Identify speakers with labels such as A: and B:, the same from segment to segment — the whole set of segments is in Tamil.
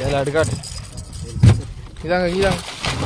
A: அதில் அடுக்காட்டு இதாங்க இதாங்க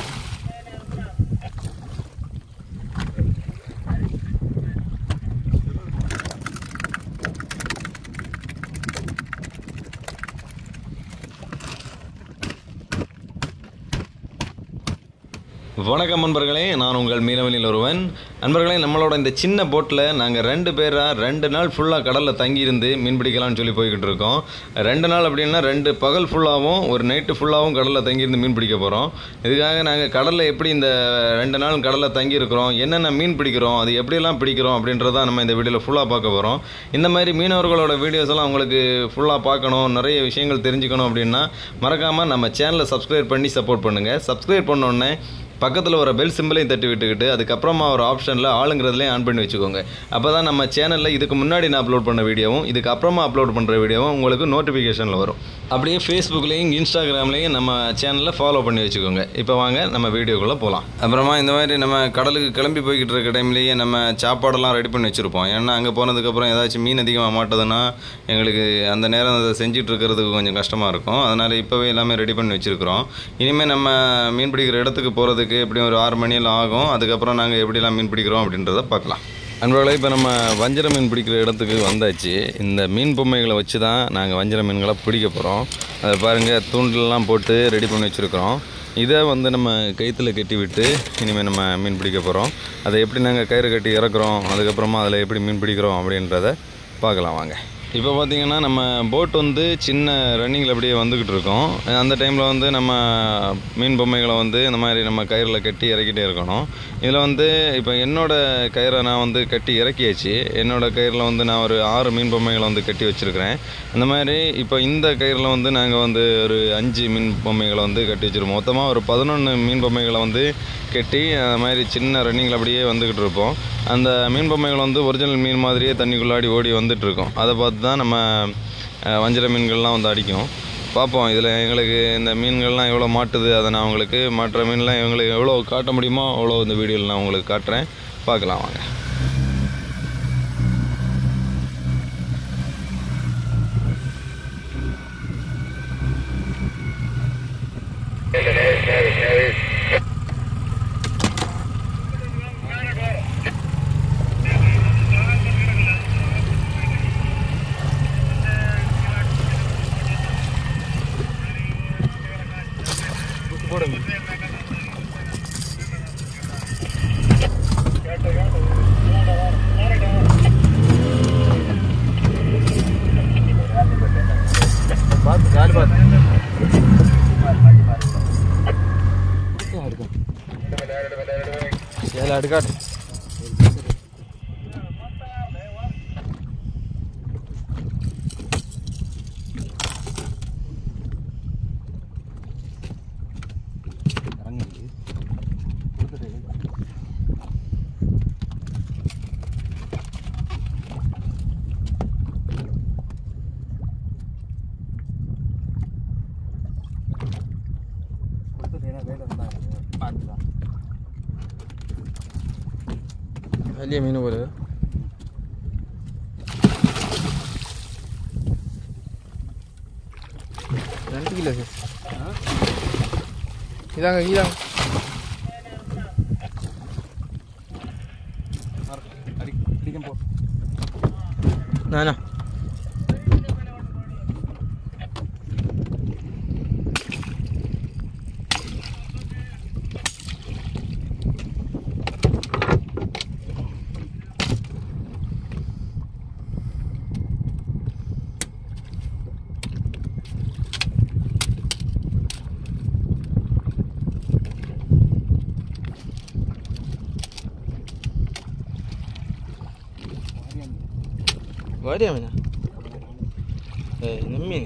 B: வணக்கம் நண்பர்களே நான் உங்கள் மீனவனில் ஒருவன் நண்பர்களே நம்மளோட இந்த சின்ன போட்டில் நாங்கள் ரெண்டு பேராக ரெண்டு நாள் ஃபுல்லாக கடலில் தங்கியிருந்து மீன் பிடிக்கலாம்னு சொல்லி போய்கிட்டு இருக்கோம் ரெண்டு நாள் அப்படின்னா ரெண்டு பகல் ஃபுல்லாகவும் ஒரு நைட்டு ஃபுல்லாகவும் கடலில் தங்கியிருந்து மீன் பிடிக்க போகிறோம் இதுக்காக நாங்கள் கடலில் எப்படி இந்த ரெண்டு நாள் கடலில் தங்கியிருக்கிறோம் என்னென்ன மீன் பிடிக்கிறோம் அது எப்படியெல்லாம் பிடிக்கிறோம் அப்படின்றத நம்ம இந்த வீடியோவில் ஃபுல்லாக பார்க்க போகிறோம் இந்த மாதிரி மீனவர்களோட வீடியோஸ் எல்லாம் உங்களுக்கு ஃபுல்லாக பார்க்கணும் நிறைய விஷயங்கள் தெரிஞ்சுக்கணும் அப்படின்னா மறக்காமல் நம்ம சேனலை சப்ஸ்கிரைப் பண்ணி சப்போர்ட் பண்ணுங்கள் சப்ஸ்கிரைப் பண்ணோடனே பக்கத்தில் வர பெல் சிம்பிளையும் தட்டி விட்டுக்கிட்டு அதுக்கப்புறமா ஒரு ஆப்ஷனில் ஆளுங்கிறதுலையும் ஆன் பண்ணி வச்சுக்கோங்க அப்போ தான் நம்ம சேனலில் இதுக்கு முன்னாடி நான் அப்லோட் பண்ண வீடியோவும் இதுக்கு அப்புறமா அப்லோட் பண்ணுற வீடியோவும் உங்களுக்கு நோட்டிஃபிகேஷனில் வரும் அப்படியே ஃபேஸ்புக்லேயும் இன்ஸ்டாகிராம்லேயும் நம்ம சேனலில் ஃபாலோ பண்ணி வச்சுக்கோங்க இப்போ வாங்க நம்ம வீடியோக்குள்ளே போகலாம் அப்புறமா இந்த மாதிரி நம்ம கடலுக்கு கிளம்பி போய்கிட்டு இருக்க டைம்லேயே நம்ம சாப்பாடெல்லாம் ரெடி பண்ணி வச்சுருப்போம் ஏன்னா அங்கே போனதுக்கப்புறம் ஏதாச்சும் மீன் அதிகமாக மாட்டுதுன்னா எங்களுக்கு அந்த நேரம் அதை செஞ்சுட்டு இருக்கிறதுக்கு கொஞ்சம் கஷ்டமாக இருக்கும் அதனால் இப்போவே எல்லாமே ரெடி பண்ணி வச்சுருக்கிறோம் இனிமேல் நம்ம மீன் பிடிக்கிற இடத்துக்கு போகிறதுக்கு எப்படியும் ஒரு ஆறு மணியெல்லாம் ஆகும் அதுக்கப்புறம் நாங்கள் எப்படிலாம் மீன் பிடிக்கிறோம் அப்படின்றத பார்க்கலாம் நண்பர்களே இப்போ நம்ம வஞ்சர மீன் பிடிக்கிற இடத்துக்கு வந்தாச்சு இந்த மீன் பொம்மைகளை வச்சு தான் நாங்கள் வஞ்சர மீன்களை பிடிக்க போகிறோம் அதை பாருங்கள் தூண்டிலெலாம் போட்டு ரெடி பண்ணி வச்சுருக்கிறோம் இதை வந்து நம்ம கயிற்றுல கட்டி விட்டு இனிமேல் நம்ம மீன் பிடிக்க போகிறோம் அதை எப்படி நாங்கள் கயிறு கட்டி இறக்குறோம் அதுக்கப்புறமா அதில் எப்படி மீன் பிடிக்கிறோம் அப்படின்றத பார்க்கலாம் வாங்க இப்போ பார்த்தீங்கன்னா நம்ம போட் வந்து சின்ன ரன்னிங்கில் அப்படியே வந்துக்கிட்டு இருக்கோம் அந்த டைமில் வந்து நம்ம மீன் பொம்மைகளை வந்து இந்த மாதிரி நம்ம கயிறில் கட்டி இறக்கிட்டே இருக்கணும் இதில் வந்து இப்போ என்னோட கயிறை நான் வந்து கட்டி இறக்கியாச்சு என்னோட கயிறில் வந்து நான் ஒரு ஆறு மீன் பொம்மைகளை வந்து கட்டி வச்சுருக்கிறேன் அந்த மாதிரி இப்போ இந்த கயிறில் வந்து நாங்கள் வந்து ஒரு அஞ்சு மீன் பொம்மைகளை வந்து கட்டி வச்சுருப்போம் மொத்தமாக ஒரு பதினொன்று மீன் பொம்மைகளை வந்து கட்டி அந்த மாதிரி சின்ன ரன்னிங்கில் அப்படியே வந்துக்கிட்டு இருப்போம் அந்த மீன் பொம்மைகள் வந்து ஒரிஜினல் மீன் மாதிரியே தண்ணிக்குள்ளாடி ஓடி வந்துட்டு இருக்கோம் அதை பார்த்து தான் நம்ம அஹ், வஞ்சிர மீன்கள்லாம் வந்து அடிக்கும் பார்ப்போம் இதில் எங்களுக்கு இந்த மீன்கள்லாம் எவ்வளோ மாட்டுது அதை நான் உங்களுக்கு மற்ற மீன்லாம் எங்களுக்கு எவ்வளோ காட்ட முடியுமோ அவ்வளோ இந்த வீடியோவில் நான் உங்களுக்கு காட்டுறேன் பார்க்கலாம் வாங்க
A: போடுங்க பார்த்து காலு பார்த்து ஏழு அடுக்காட்டு വലിയ മീൻ പോലെ രണ്ട് കിലോ ഇതാங்க ഇതാங்க നാനാ ഭാര്യ മീനാ ഏ നെമ്മീന്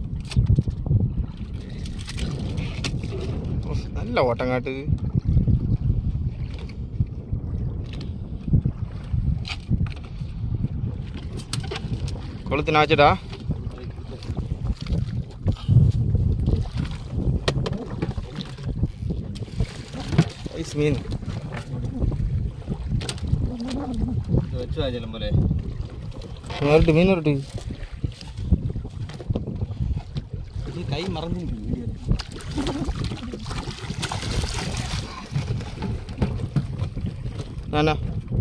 A: ഓ, നല്ല ഓട്ടം കാട്ട് കൊളുത്തിനാച്ചടാ ഐസ് മീൻ
B: வச்சு പോലെ
A: നേരിട്ട് മീൻ നേരിട്ട്
B: കൈ മറന്നു വീഡിയോ
A: நானா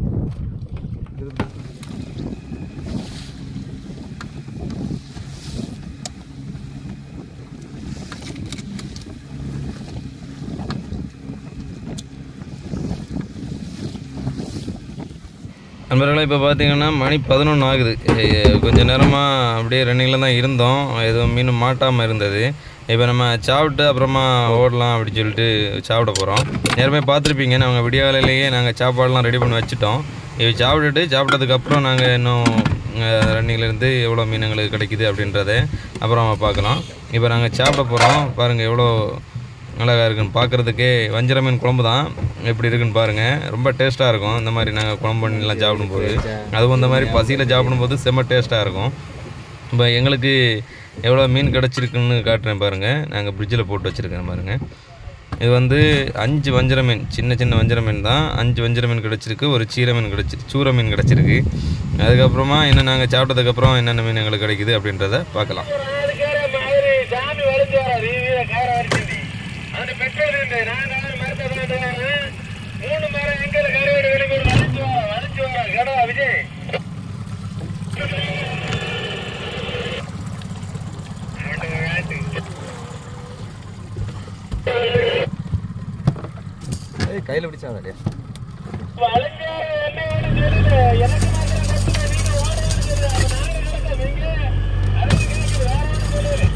B: நண்பர்களே இப்போ பார்த்தீங்கன்னா மணி பதினொன்று ஆகுது எ- கொஞ்ச நேரமாக அப்படியே ரன்னிங்கில் தான் இருந்தோம் எதுவும் மீன் மாட்டாமல் இருந்தது இப்போ நம்ம சாப்பிட்டு அப்புறமா ஓடலாம் அப்படின்னு சொல்லிட்டு சாப்பிட போகிறோம் நேரமே பார்த்துருப்பீங்க நாங்கள் விடியாலையிலேயே நாங்கள் சாப்பாடெலாம் ரெடி பண்ணி வச்சுட்டோம் இப்போ சாப்பிட்டுட்டு சாப்பிட்டதுக்கப்புறம் நாங்கள் இன்னும் ரன்னிங்கில் இருந்து எவ்வளோ மீன் எங்களுக்கு கிடைக்குது அப்படின்றத அப்புறம் பார்க்கலாம் இப்போ நாங்கள் சாப்பிட போகிறோம் பாருங்கள் எவ்வளோ அழகா இருக்குன்னு பார்க்குறதுக்கே வஞ்சர மீன் குழம்பு தான் எப்படி இருக்குன்னு பாருங்கள் ரொம்ப டேஸ்ட்டாக இருக்கும் இந்த மாதிரி நாங்கள் குழம்பு பண்ணிலாம் சாப்பிடும்போது அதுவும் இந்த மாதிரி பசியில் சாப்பிடும்போது செம்ம டேஸ்ட்டாக இருக்கும் இப்போ எங்களுக்கு எவ்வளோ மீன் கிடச்சிருக்குன்னு காட்டுறேன் பாருங்கள் நாங்கள் ஃப்ரிட்ஜில் போட்டு வச்சுருக்கேன் பாருங்கள் இது வந்து அஞ்சு வஞ்சர மீன் சின்ன சின்ன வஞ்சர மீன் தான் அஞ்சு வஞ்சர மீன் கிடச்சிருக்கு ஒரு சீர மீன் கிடச்சி சூர மீன் கிடச்சிருக்கு அதுக்கப்புறமா இன்னும் நாங்கள் சாப்பிட்டதுக்கப்புறம் என்னென்ன மீன் எங்களுக்கு கிடைக்குது அப்படின்றத பார்க்கலாம்
C: சாமி வளைஞ்சு வர ரீதியில கார வரைக்கும் அந்த பெட்ரோல் இருந்து நான் நான் மரத்தை கொண்டு வரேன் மூணு மரம் எங்க கருவேடு வெளிக்கு ஒரு வளைஞ்சு வர வளைஞ்சு வர கடா விஜய்
A: கையில் பிடிச்சாங்க
C: வளைஞ்சு வர என்ன வேணும் தெரியல எனக்கு மாத்திரம் கஷ்டம் நீங்க ஓட வேண்டியது அது நாலு நடக்க நீங்க அதுக்கு நீங்க வேற ஒண்ணும் சொல்லல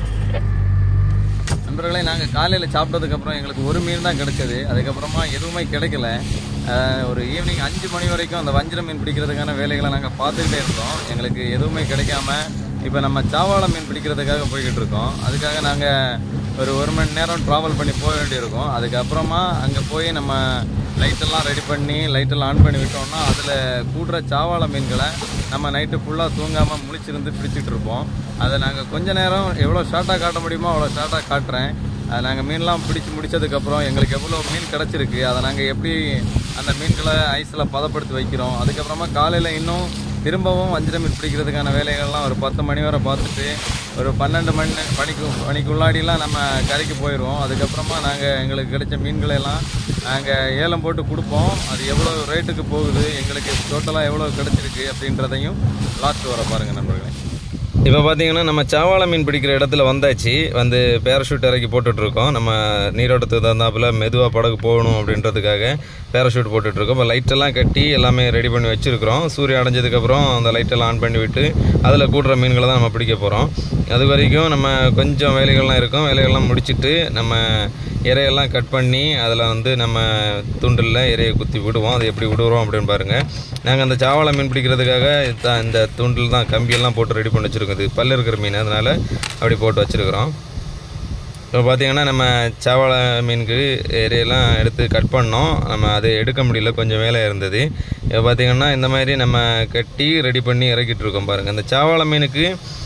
B: நண்பர்களே நாங்கள் காலையில் சாப்பிட்டதுக்கப்புறம் எங்களுக்கு ஒரு மீன் தான் கிடைச்சது அதுக்கப்புறமா எதுவுமே கிடைக்கல அஹ், ஒரு ஈவினிங் அஞ்சு மணி வரைக்கும் அந்த வஞ்சிர மீன் பிடிக்கிறதுக்கான வேலைகளை நாங்கள் பார்த்துக்கிட்டே இருந்தோம் எங்களுக்கு எதுவுமே கிடைக்காம இப்போ நம்ம சாவாள மீன் பிடிக்கிறதுக்காக போய்கிட்டு இருக்கோம் அதுக்காக நாங்கள் ஒரு ஒரு மணி நேரம் ட்ராவல் பண்ணி போக வேண்டியிருக்கும் அதுக்கப்புறமா அங்கே போய் நம்ம லைட்டெல்லாம் ரெடி பண்ணி லைட்டெல்லாம் ஆன் பண்ணி விட்டோம்னா அதில் கூடுற சாவாள மீன்களை நம்ம நைட்டு ஃபுல்லாக தூங்காமல் முழிச்சிருந்து பிடிச்சிட்டு இருப்போம் அதை நாங்கள் கொஞ்ச நேரம் எவ்வளோ ஷார்ட்டாக காட்ட முடியுமோ அவ்வளோ ஷார்ட்டாக காட்டுறேன் அதை நாங்கள் மீன்லாம் பிடிச்சி முடிச்சதுக்கப்புறம் எங்களுக்கு எவ்வளோ மீன் கிடச்சிருக்கு அதை நாங்கள் எப்படி அந்த மீன்களை ஐஸில் பதப்படுத்தி வைக்கிறோம் அதுக்கப்புறமா காலையில் இன்னும் திரும்பவும் வஞ்சிர மீன் பிடிக்கிறதுக்கான வேலைகள்லாம் ஒரு பத்து மணி வரை பார்த்துட்டு ஒரு பன்னெண்டு மணி மணிக்கு மணிக்குள்ளாடிலாம் நம்ம கரைக்கு போயிடுவோம் அதுக்கப்புறமா நாங்கள் எங்களுக்கு கிடைச்ச மீன்களை எல்லாம் நாங்கள் ஏலம் போட்டு கொடுப்போம் அது எவ்வளோ ரேட்டுக்கு போகுது எங்களுக்கு டோட்டலாக எவ்வளோ கிடச்சிருக்கு அப்படின்றதையும் லாஸ்ட் வர பாருங்கள் நண்பர்களே இப்போ பார்த்தீங்கன்னா நம்ம சாவாள மீன் பிடிக்கிற இடத்துல வந்தாச்சு வந்து பேராஷூட் இறக்கி போட்டுட்ருக்கோம் நம்ம நீரோட்டத்துக்கு தகுந்தாப்புல மெதுவாக படகு போகணும் அப்படின்றதுக்காக பேராஷூட் போட்டுட்ருக்கோம் இப்போ லைட்டெல்லாம் கட்டி எல்லாமே ரெடி பண்ணி வச்சுருக்கிறோம் சூரியன் அடைஞ்சதுக்கப்புறம் அந்த லைட்டெல்லாம் ஆன் பண்ணி விட்டு அதில் கூடுற மீன்களை தான் நம்ம பிடிக்க போகிறோம் அது வரைக்கும் நம்ம கொஞ்சம் வேலைகள்லாம் இருக்கும் வேலைகள்லாம் முடிச்சிட்டு நம்ம இறையெல்லாம் கட் பண்ணி அதில் வந்து நம்ம துண்டில் இறையை குத்தி விடுவோம் அது எப்படி விடுறோம் அப்படின்னு பாருங்கள் நாங்கள் அந்த சாவாளை மீன் பிடிக்கிறதுக்காக த- இந்த துண்டில் தான் கம்பியெல்லாம் போட்டு ரெடி பண்ணி வச்சுருக்கோம் இது பல்லு இருக்கிற மீன் அதனால் அப்படி போட்டு வச்சுருக்குறோம் இப்போ பார்த்தீங்கன்னா நம்ம சாவாள மீனுக்கு இறையெல்லாம் எடுத்து கட் பண்ணோம் நம்ம அது எடுக்க முடியல கொஞ்சம் வேலை இருந்தது இப்போ பார்த்தீங்கன்னா இந்த மாதிரி நம்ம கட்டி ரெடி பண்ணி இறக்கிட்டு இருக்கோம் பாருங்கள் அந்த சாவாள மீனுக்கு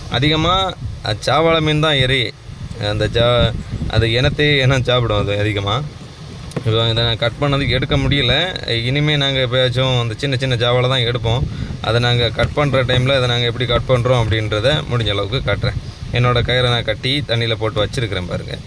B: அதிகமாக சாவாள மீன் தான் இறை அந்த ஜா அது இனத்தை இனம் சாப்பிடும் அது அதிகமாக இப்போ இதை நான் கட் பண்ணதுக்கு எடுக்க முடியல இனிமேல் நாங்கள் எப்போயாச்சும் அந்த சின்ன சின்ன ஜாவால தான் எடுப்போம் அதை நாங்கள் கட் பண்ணுற டைமில் அதை நாங்கள் எப்படி கட் பண்ணுறோம் அப்படின்றத முடிஞ்ச அளவுக்கு காட்டுறேன் என்னோடய கயிறை நான் கட்டி தண்ணியில் போட்டு வச்சுருக்கிறேன் பாருங்கள்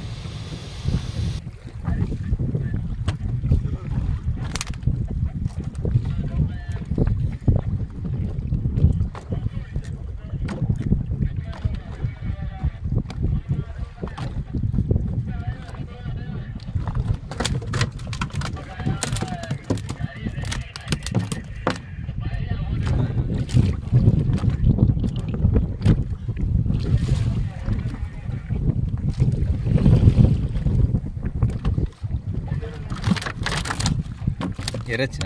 B: இறைச்சா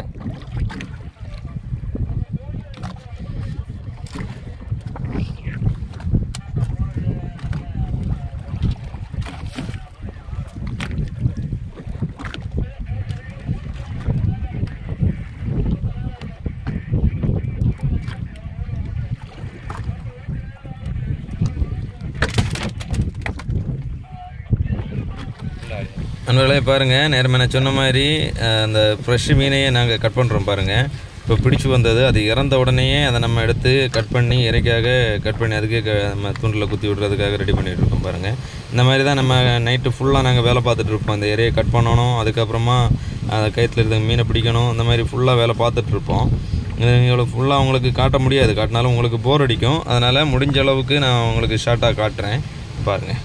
B: நண்பர்களே பாருங்கள் நேரமே நான் சொன்ன மாதிரி அஹ், அந்த ஃப்ரெஷ் மீனையே நாங்கள் கட் பண்ணுறோம் பாருங்கள் இப்போ பிடிச்சி வந்தது அது இறந்த உடனேயே அதை நம்ம எடுத்து கட் பண்ணி இறைக்காக கட் பண்ணி அதுக்கே க- நம்ம துண்டில் குத்தி விடுறதுக்காக ரெடி பண்ணிட்டு இருக்கோம் பாருங்கள் இந்த மாதிரி தான் நம்ம நைட்டு ஃபுல்லாக நாங்கள் வேலை பார்த்துட்டு இருப்போம் அந்த இறையை கட் பண்ணணும் அதுக்கப்புறமா அந்த கயிற்றுல இருக்க மீனை பிடிக்கணும் அந்த மாதிரி ஃபுல்லாக வேலை பார்த்துட்ருப்போம் இவ்வளோ ஃபுல்லாக உங்களுக்கு காட்ட முடியாது காட்டினாலும் உங்களுக்கு போர் அடிக்கும் அதனால் முடிஞ்ச அளவுக்கு நான் உங்களுக்கு ஷார்ட்டாக காட்டுறேன் பாருங்கள்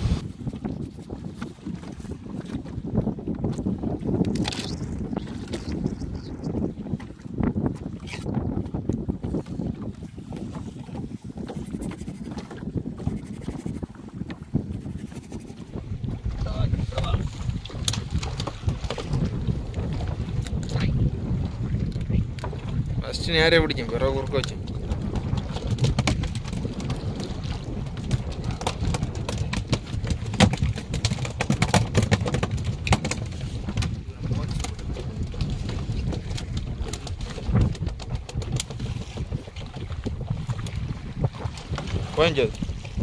A: ஃபஸ்ட்டு நேரே பிடிக்கும் பிறகு குறுக்க வச்சு கோயஞ்சது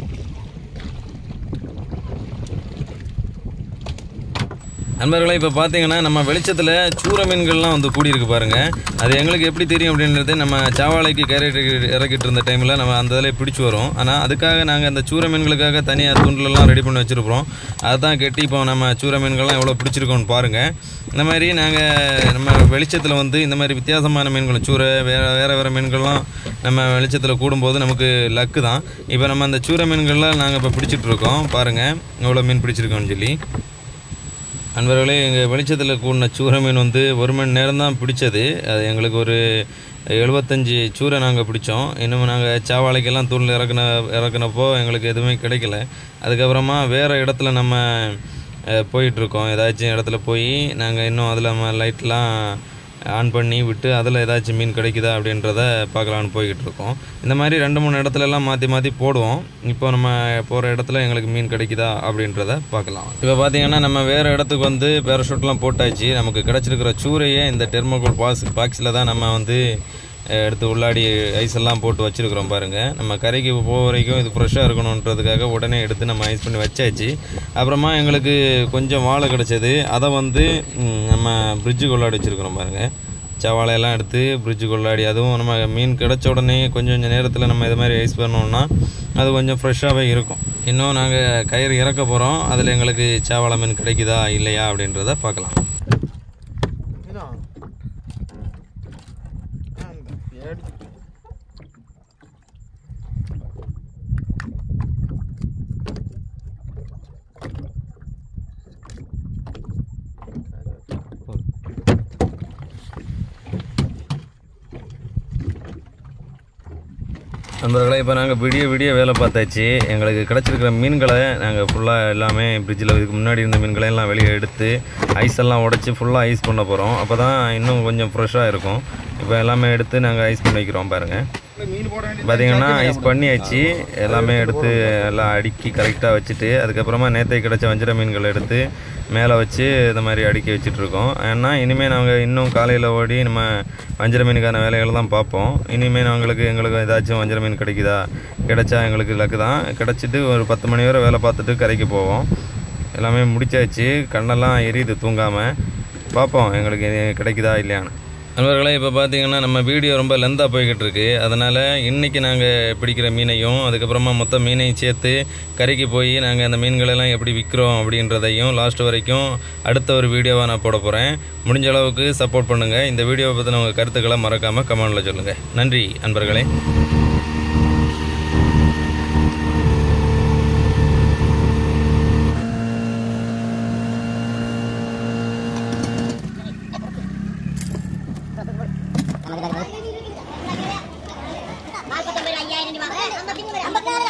B: நண்பர்களே இப்போ பார்த்தீங்கன்னா நம்ம வெளிச்சத்தில் சூற மீன்கள்லாம் வந்து கூடியிருக்கு பாருங்கள் அது எங்களுக்கு எப்படி தெரியும் அப்படின்றது நம்ம சாவாலைக்கு கேரட் இறக்கிட்டு இருந்த டைமில் நம்ம அந்த இதில் பிடிச்சி வரும் ஆனால் அதுக்காக நாங்கள் அந்த சூற மீன்களுக்காக தனியாக துண்டுலலாம் ரெடி பண்ணி வச்சுருப்போம் அதுதான் கெட்டி இப்போ நம்ம சூற மீன்கள்லாம் எவ்வளோ பிடிச்சிருக்கோன்னு பாருங்கள் இந்த மாதிரி நாங்கள் நம்ம வெளிச்சத்தில் வந்து இந்த மாதிரி வித்தியாசமான மீன்கள் சூறை வேறு வேறு வேறு மீன்கள்லாம் நம்ம வெளிச்சத்தில் கூடும்போது நமக்கு லக்கு தான் இப்போ நம்ம அந்த சூற மீன்கள்லாம் நாங்கள் இப்போ பிடிச்சிட்டு இருக்கோம் பாருங்கள் எவ்வளோ மீன் பிடிச்சிருக்கோம்னு சொல்லி நண்பர்களே எங்கள் வெளிச்சத்தில் கூடின சூறை மீன் வந்து ஒரு மணி நேரம் தான் பிடிச்சது அது எங்களுக்கு ஒரு எழுபத்தஞ்சி சூறை நாங்கள் பிடிச்சோம் இன்னும் நாங்கள் சாவாளைக்கெல்லாம் தூண்டில் இறக்குன இறக்குனப்போ எங்களுக்கு எதுவுமே கிடைக்கல அதுக்கப்புறமா வேறு இடத்துல நம்ம அஹ், போயிட்டுருக்கோம் ஏதாச்சும் இடத்துல போய் நாங்கள் இன்னும் அதில் நம்ம லைட்லாம் ஆன் பண்ணி விட்டு அதில் ஏதாச்சும் மீன் கிடைக்குதா அப்படின்றத பார்க்கலான்னு போய்கிட்டு இருக்கோம் இந்த மாதிரி ரெண்டு மூணு இடத்துல எல்லாம் மாற்றி மாற்றி போடுவோம் இப்போ நம்ம போகிற இடத்துல எங்களுக்கு மீன் கிடைக்குதா அப்படின்றத பார்க்கலாம் இப்போ பார்த்தீங்கன்னா நம்ம வேறு இடத்துக்கு வந்து பேராஷூட்லாம் போட்டாச்சு நமக்கு கிடச்சிருக்கிற சூறையை இந்த டெர்மோகோல் பாக்ஸ் பாக்ஸில் தான் நம்ம வந்து அஹ், எடுத்து உள்ளாடி ஐஸ் எல்லாம் போட்டு வச்சுருக்குறோம் பாருங்கள் நம்ம கரைக்கு போக வரைக்கும் இது ஃப்ரெஷ்ஷாக இருக்கணுன்றதுக்காக உடனே எடுத்து நம்ம ஐஸ் பண்ணி வச்சாச்சு அப்புறமா எங்களுக்கு கொஞ்சம் வாழை கிடச்சது அதை வந்து ம், நம்ம பிரிட்ஜுக்கு உள்ளாடி வச்சுருக்குறோம் பாருங்கள் சவாலையெல்லாம் எடுத்து பிரிட்ஜு கொள்ளாடி அதுவும் நம்ம மீன் கிடச்ச உடனே கொஞ்சம் கொஞ்சம் நேரத்தில் நம்ம இது மாதிரி ஐஸ் பண்ணோம்னா அது கொஞ்சம் ஃப்ரெஷ்ஷாகவே இருக்கும் இன்னும் நாங்கள் கயிறு இறக்க போகிறோம் அதில் எங்களுக்கு சேவாலை மீன் கிடைக்குதா இல்லையா அப்படின்றத பார்க்கலாம்
A: இதான் அந்த பேடிச்சு
B: நண்பர்களே இப்போ நாங்கள் விடிய விடிய வேலை பார்த்தாச்சு எங்களுக்கு கிடச்சிருக்கிற மீன்களை நாங்கள் ஃபுல்லாக எல்லாமே ஃப்ரிட்ஜில் இதுக்கு முன்னாடி இருந்த மீன்களை எல்லாம் வெளியே எடுத்து ஐஸ் எல்லாம் உடச்சி ஃபுல்லாக ஐஸ் பண்ண போகிறோம் அப்போ தான் இன்னும் கொஞ்சம் ஃப்ரெஷ்ஷாக இருக்கும் இப்போ எல்லாமே எடுத்து நாங்கள் ஐஸ் பண்ணி வைக்கிறோம் பாருங்கள் பார்த்தீங்கன்னா ஐஸ் பண்ணியாச்சு எல்லாமே எடுத்து எல்லாம் அடுக்கி கரெக்டாக வச்சுட்டு அதுக்கப்புறமா நேற்றை கிடச்ச வஞ்சிர மீன்களை எடுத்து மேலே வச்சு இந்த மாதிரி அடுக்கி வச்சுட்டு இருக்கோம் ஏன்னா இனிமேல் நாங்கள் இன்னும் காலையில் ஓடி நம்ம வஞ்சிர மீனுக்கான வேலைகளை தான் பார்ப்போம் இனிமேல் நாங்களுக்கு எங்களுக்கு ஏதாச்சும் வஞ்சிர மீன் கிடைக்குதா கிடைச்சா எங்களுக்கு லக்கு தான் கிடச்சிட்டு ஒரு பத்து மணி வரை வேலை பார்த்துட்டு கரைக்கு போவோம் எல்லாமே முடிச்சாச்சு கண்ணெல்லாம் எரியுது தூங்காமல் பார்ப்போம் எங்களுக்கு இது கிடைக்குதா இல்லையான்னு நண்பர்களே இப்போ பார்த்தீங்கன்னா நம்ம வீடியோ ரொம்ப லென்த்தாக போய்கிட்டு இருக்கு அதனால் இன்றைக்கி நாங்கள் பிடிக்கிற மீனையும் அதுக்கப்புறமா மொத்த மீனையும் சேர்த்து கரைக்கு போய் நாங்கள் அந்த மீன்களெல்லாம் எப்படி விற்கிறோம் அப்படின்றதையும் லாஸ்ட் வரைக்கும் அடுத்த ஒரு வீடியோவாக நான் போட போகிறேன் முடிஞ்ச அளவுக்கு சப்போர்ட் பண்ணுங்கள் இந்த வீடியோவை பற்றின உங்கள் கருத்துக்களை மறக்காமல் கமெண்டில் சொல்லுங்கள் நன்றி அன்பர்களே
D: நாற்பத்தொன்பது ஐயாயிரம் ரூபாய் ஐம்பத்தி